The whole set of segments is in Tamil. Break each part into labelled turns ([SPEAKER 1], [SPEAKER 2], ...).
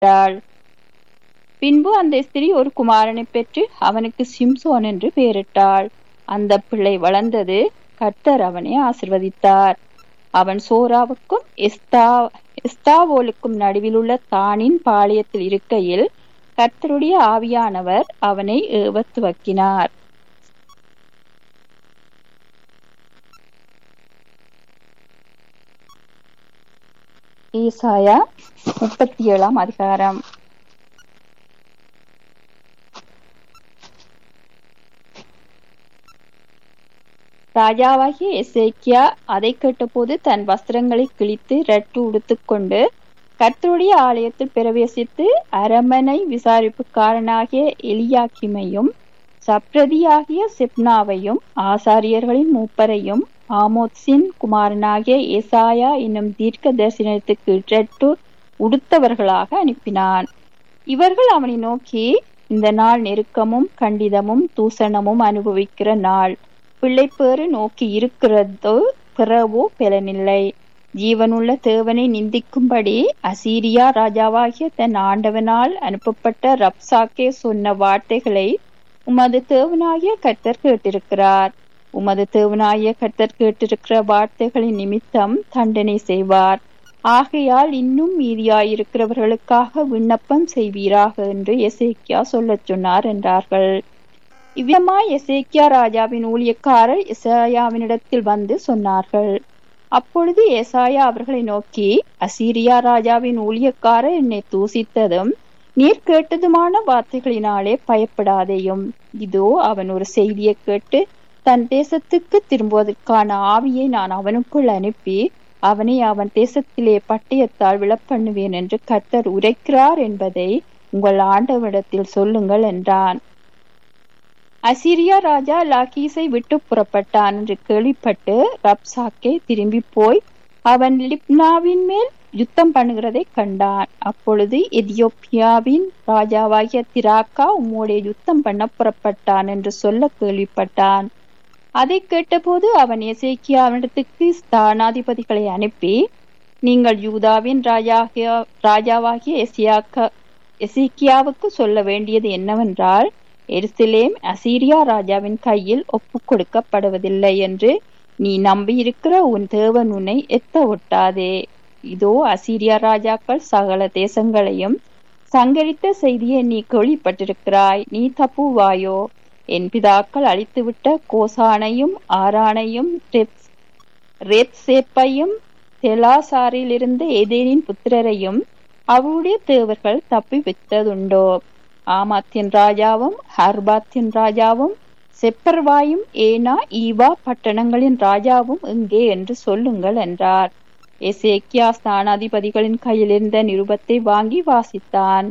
[SPEAKER 1] என்றாள் பின்பு அந்த ஸ்திரீ ஒரு குமாரனைப் பெற்று அவனுக்கு சிம்சோன் என்று பெயரிட்டாள் அந்த பிள்ளை வளர்ந்தது கர்த்தர் அவனை ஆசிர்வதித்தார் அவன் சோராவுக்கும் எஸ்தா எஸ்தாவோலுக்கும் நடுவிலுள்ள தானின் பாளையத்தில் இருக்கையில் கர்த்தருடைய ஆவியானவர் அவனை ஏவத் துவக்கினார் ஏசாயா முப்பத்தி ஏழாம் அதிகாரம் ராஜாவாகிய எசேக்கியா அதை கேட்டபோது தன் வஸ்திரங்களை கிழித்து ரட்டு உடுத்துக்கொண்டு கர்த்தருடைய ஆலயத்தில் பிரவேசித்து அரமனை விசாரிப்புக்காரனாகிய எலியாக்கிமையும் சப்ரதியாகிய செப்னாவையும் ஆசாரியர்களின் மூப்பரையும் ஆமோத்சின் குமாரனாகிய ஏசாயா என்னும் தீர்க்க தரிசனத்துக்கு ரட்டு உடுத்தவர்களாக அனுப்பினான் இவர்கள் அவனை நோக்கி இந்த நாள் நெருக்கமும் கண்டிதமும் தூசணமும் அனுபவிக்கிற நாள் பிள்ளைப்பேறு நோக்கி இருக்கிறதோ பிறவோ பலனில்லை ஜீவனுள்ள தேவனை நிந்திக்கும்படி அசீரியா ராஜாவாகிய தன் ஆண்டவனால் அனுப்பப்பட்ட ரப்சாக்கே சொன்ன வார்த்தைகளை உமது தேவனாகிய கர்த்தர் கேட்டிருக்கிறார் உமது தேவனாகிய கர்த்தர் கேட்டிருக்கிற வார்த்தைகளின் நிமித்தம் தண்டனை செய்வார் ஆகையால் இன்னும் மீதியாயிருக்கிறவர்களுக்காக விண்ணப்பம் செய்வீராக என்று எசேக்கியா சொல்லச் சொன்னார் என்றார்கள் இவ்விதமாய் எசேக்கியா ராஜாவின் ஊழியக்காரர் எசாயாவினிடத்தில் வந்து சொன்னார்கள் அப்பொழுது ஏசாயா அவர்களை நோக்கி அசீரியா ராஜாவின் ஊழியக்காரர் என்னை தூசித்ததும் நீர் கேட்டதுமான வார்த்தைகளினாலே பயப்படாதேயும் இதோ அவன் ஒரு செய்தியை கேட்டு தன் தேசத்துக்கு திரும்புவதற்கான ஆவியை நான் அவனுக்குள் அனுப்பி அவனை அவன் தேசத்திலே பட்டயத்தால் விழப்பண்ணுவேன் என்று கர்த்தர் உரைக்கிறார் என்பதை உங்கள் ஆண்டவனிடத்தில் சொல்லுங்கள் என்றான் அசிரியா ராஜா லாகீஸை விட்டு புறப்பட்டான் என்று கேள்விப்பட்டு ரப்சாக்கே திரும்பி போய் அவன் லிப்னாவின் மேல் யுத்தம் பண்ணுகிறதை கண்டான் அப்பொழுது எதியோப்பியாவின் ராஜாவாகிய திராக்கா உம்மோடைய யுத்தம் பண்ண புறப்பட்டான் என்று சொல்ல கேள்விப்பட்டான் அதை கேட்டபோது அவன் எசேக்கியாவிடத்துக்கு ஸ்தானாதிபதிகளை அனுப்பி நீங்கள் யூதாவின் ராஜாகிய ராஜாவாகிய எசியாக்கா எசேக்கியாவுக்கு சொல்ல வேண்டியது என்னவென்றால் எருசலேம் அசீரியா ராஜாவின் கையில் ஒப்பு கொடுக்கப்படுவதில்லை என்று நீ நம்பியிருக்கிற உன் தேவன் உன்னை எத்த ஒட்டாதே இதோ அசீரியா ராஜாக்கள் சகல தேசங்களையும் சங்கரித்த செய்தியை நீ கேள்விப்பட்டிருக்கிறாய் நீ தப்புவாயோ என் பிதாக்கள் அழித்துவிட்ட கோசானையும் ஆரானையும் ரேத்சேப்பையும் தெலாசாரில் இருந்த ஏதேனின் புத்திரரையும் அவருடைய தேவர்கள் தப்பி வைத்ததுண்டோ ஆமாத்தின் ராஜாவும் ஹர்பாத்தின் ராஜாவும் செப்பர்வாயும் ஏனா ஈவா பட்டணங்களின் ராஜாவும் எங்கே என்று சொல்லுங்கள் என்றார் எசேக்கியா ஸ்தானாதிபதிகளின் கையில் இருந்த நிருபத்தை வாங்கி வாசித்தான்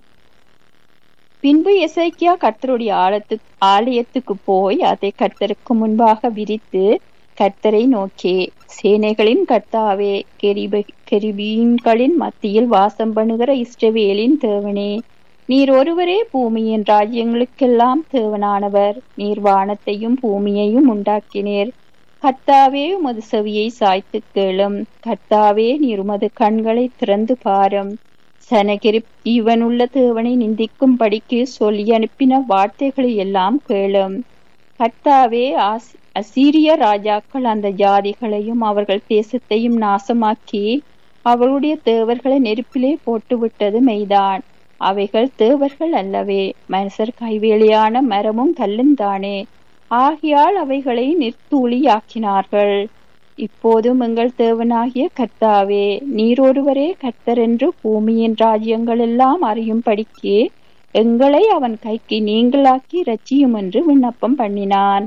[SPEAKER 1] பின்பு எசேக்கியா கர்த்தருடைய ஆலத்து ஆலயத்துக்கு போய் அதை கர்த்தருக்கு முன்பாக விரித்து கர்த்தரை நோக்கி சேனைகளின் கர்த்தாவே கெரிப கெரிபீன்களின் மத்தியில் வாசம் பண்ணுகிற இஷ்டவேலின் தேவனே நீர் ஒருவரே பூமியின் ராஜ்யங்களுக்கெல்லாம் தேவனானவர் நீர் வானத்தையும் பூமியையும் உண்டாக்கினீர் கர்த்தாவே உமது செவியை சாய்த்து கேளும் கர்த்தாவே நீர் உமது கண்களை திறந்து பாரும் சனகிரி இவனுள்ள தேவனை நிந்திக்கும் படிக்கு சொல்லி அனுப்பின வார்த்தைகளை எல்லாம் கேளும் கர்த்தாவே அசீரிய ராஜாக்கள் அந்த ஜாதிகளையும் அவர்கள் தேசத்தையும் நாசமாக்கி அவருடைய தேவர்களை நெருப்பிலே போட்டுவிட்டது மெய்தான் அவைகள் தேவர்கள் அல்லவே மனுஷர் கைவேலியான மரமும் கல்லுந்தானே ஆகையால் அவைகளை நிர்த்தூளியாக்கினார்கள் இப்போதும் எங்கள் தேவனாகிய கர்த்தாவே நீர் ஒருவரே கர்த்தர் என்று பூமியின் ராஜ்யங்கள் எல்லாம் அறியும்படிக்கு எங்களை அவன் கைக்கு நீங்களாக்கி ரச்சியும் என்று விண்ணப்பம் பண்ணினான்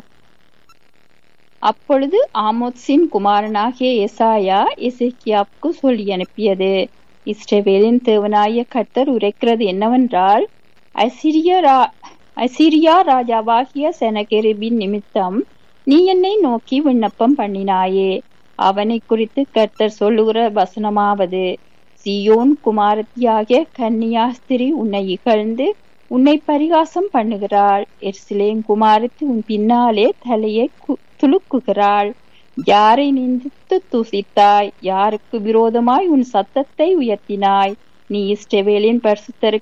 [SPEAKER 1] அப்பொழுது ஆமோத்ஸின் குமாரனாகிய எசாயா எசேக்கியாவுக்கு சொல்லி அனுப்பியது இஸ்ரவேலின் தேவனாய கர்த்தர் உரைக்கிறது என்னவென்றால் அசிரியா அசிரியா ராஜாவாகிய செனகெரிபின் நிமித்தம் நீ என்னை நோக்கி விண்ணப்பம் பண்ணினாயே அவனை குறித்து கர்த்தர் சொல்லுகிற வசனமாவது சியோன் குமாரத்தியாகிய கன்னியாஸ்திரி உன்னை இகழ்ந்து உன்னை பரிகாசம் பண்ணுகிறாள் எர்சிலேம் குமாரத்தி உன் பின்னாலே தலையை துலுக்குகிறாள் யாரை நிந்தித்து தூசித்தாய் யாருக்கு விரோதமாய் உன் சத்தத்தை உயர்த்தினாய் நீ இஸ்ரவேலின் பரிசுத்தருக்கு